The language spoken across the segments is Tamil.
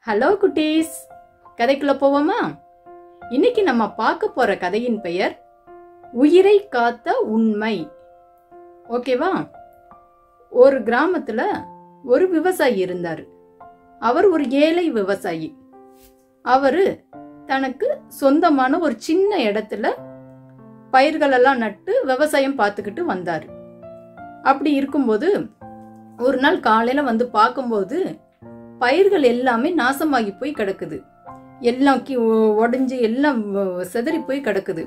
ஹலோ குட்டீஸ் கதைக்குள்ள போவோமா இன்னைக்கு நம்ம பார்க்க போற கதையின் பெயர் உயிரை காத்த உண்மை ஓகேவா ஒரு கிராமத்துல ஒரு விவசாயி இருந்தார் அவர் ஒரு ஏழை விவசாயி அவரு தனக்கு சொந்தமான ஒரு சின்ன இடத்துல பயிர்களெல்லாம் நட்டு விவசாயம் பார்த்துக்கிட்டு வந்தார் அப்படி இருக்கும்போது ஒரு நாள் காலையில வந்து பார்க்கும்போது பயிர்கள் எல்லாமே நாசமாகி போய் கிடக்குது எல்லாம் கி- உடைஞ்சு எல்லாம் வ- சிதறி போய் கிடக்குது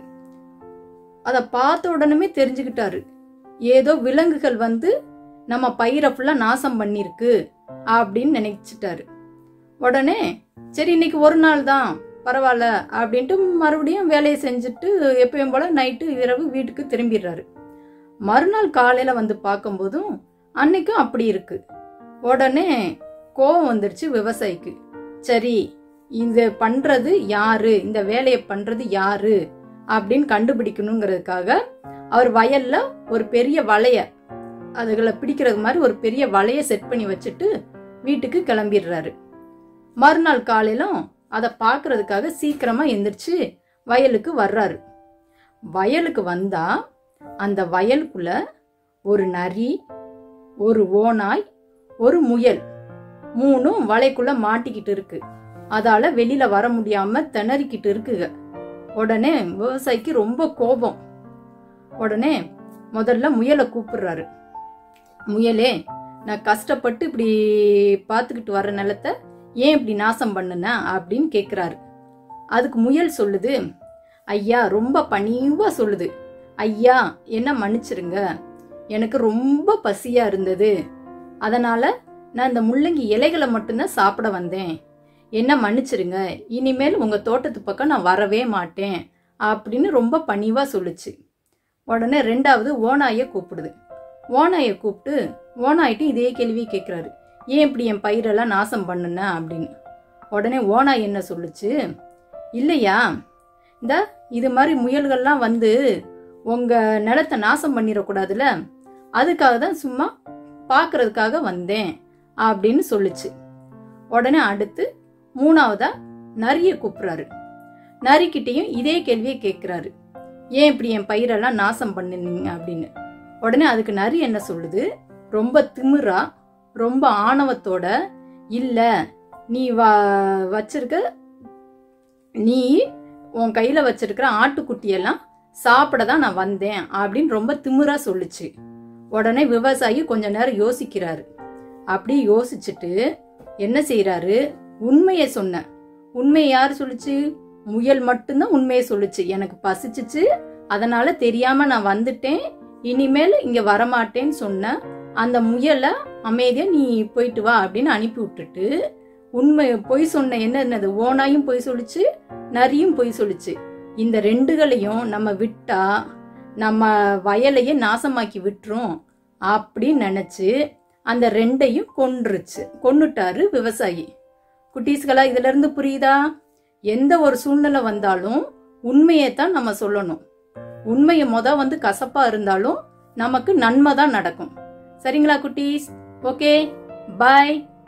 அதை பார்த்த உடனே தெரிஞ்சுக்கிட்டாரு ஏதோ விலங்குகள் வந்து நம்ம பயிரை ஃபுல்லா நாசம் பண்ணிருக்கு அப்படின்னு நினைச்சிட்டாரு உடனே சரி இன்னைக்கு ஒரு நாள் தான் பரவாயில்ல அப்படின்ட்டு மறுபடியும் வேலையை செஞ்சுட்டு எப்பயும் போல நைட்டு இரவு வீட்டுக்கு திரும்பிடுறாரு மறுநாள் காலையில வந்து பார்க்கும்போதும் அன்னைக்கும் அப்படி இருக்கு உடனே கோவம் வந்துருச்சு விவசாயிக்கு சரி இது பண்றது யாரு இந்த வேலையை பண்றது யாரு அப்படின்னு கண்டுபிடிக்கணுங்கிறதுக்காக அவர் வயல்ல ஒரு பெரிய வலைய அதுகளை பிடிக்கிறது மாதிரி ஒரு பெரிய வலைய செட் பண்ணி வச்சுட்டு வீட்டுக்கு கிளம்பிடுறாரு மறுநாள் காலையிலும் அதை பார்க்கறதுக்காக சீக்கிரமா எந்திரிச்சு வயலுக்கு வர்றாரு வயலுக்கு வந்தா அந்த வயலுக்குள்ள ஒரு நரி ஒரு ஓநாய் ஒரு முயல் மூணும் வலைக்குள்ள மாட்டிக்கிட்டு இருக்கு அதால வெளியில வர முடியாம திணறிக்கிட்டு இருக்குங்க உடனே விவசாயிக்கு ரொம்ப கோபம் உடனே முதல்ல முயலை கூப்பிடுறாரு முயலே நான் கஷ்டப்பட்டு இப்படி பார்த்துக்கிட்டு வர்ற நிலத்தை ஏன் இப்படி நாசம் பண்ணுன அப்படின்னு கேக்குறாரு அதுக்கு முயல் சொல்லுது ஐயா ரொம்ப பணிவா சொல்லுது ஐயா என்ன மன்னிச்சிருங்க எனக்கு ரொம்ப பசியா இருந்தது அதனால நான் இந்த முள்ளங்கி இலைகளை மட்டும்தான் சாப்பிட வந்தேன் என்ன மன்னிச்சிருங்க இனிமேல் உங்க தோட்டத்து பக்கம் நான் வரவே மாட்டேன் அப்படின்னு ரொம்ப பணிவா சொல்லுச்சு உடனே ரெண்டாவது ஓநாயை கூப்பிடுது ஓநாயை கூப்பிட்டு ஓநாயிட்டு இதே கேள்வி கேட்குறாரு ஏன் இப்படி என் பயிரெல்லாம் நாசம் பண்ணுன அப்படின்னு உடனே ஓநாய் என்ன சொல்லுச்சு இல்லையா இந்த இது மாதிரி முயல்கள்லாம் வந்து உங்க நிலத்தை நாசம் பண்ணிடக்கூடாதுல அதுக்காக தான் சும்மா பார்க்கறதுக்காக வந்தேன் அப்படின்னு சொல்லுச்சு உடனே அடுத்து மூணாவதா நரிய கூப்பிடுறாரு நரிக்கிட்டையும் இதே கேள்வியை கேட்குறாரு ஏன் இப்படி என் பயிரெல்லாம் நாசம் பண்ணுனீங்க அப்படின்னு உடனே அதுக்கு நரி என்ன சொல்லுது ரொம்ப திமிரா ரொம்ப ஆணவத்தோட இல்ல நீ வ வச்சிருக்க நீ உன் கையில வச்சிருக்கிற ஆட்டுக்குட்டியெல்லாம் சாப்பிட தான் நான் வந்தேன் அப்படின்னு ரொம்ப திமிரா சொல்லுச்சு உடனே விவசாயி கொஞ்ச நேரம் யோசிக்கிறாரு அப்படி யோசிச்சுட்டு என்ன செய்யறாரு உண்மையை சொன்ன உண்மையை யார் சொல்லுச்சு முயல் மட்டும்தான் உண்மையை சொல்லுச்சு எனக்கு பசிச்சுச்சு அதனால தெரியாம நான் வந்துட்டேன் இனிமேல் இங்க வரமாட்டேன்னு சொன்ன அந்த முயலை அமைதியா நீ போயிட்டு வா அப்படின்னு அனுப்பி விட்டுட்டு உண்மை பொய் சொன்ன என்ன என்னது ஓனாயும் பொய் சொல்லுச்சு நரியும் பொய் சொல்லுச்சு இந்த ரெண்டுகளையும் நம்ம விட்டா நம்ம வயலையே நாசமாக்கி விட்டுரும் அப்படின்னு நினைச்சு அந்த ரெண்டையும் கொன்றுச்சு கொன்னுட்டாரு விவசாயி குட்டீஸ்களா இதுல இருந்து புரியுதா எந்த ஒரு சூழ்நிலை வந்தாலும் உண்மையை தான் நம்ம சொல்லணும் உண்மையை மொத வந்து கசப்பா இருந்தாலும் நமக்கு நன்மை தான் நடக்கும் சரிங்களா குட்டீஸ் ஓகே பாய்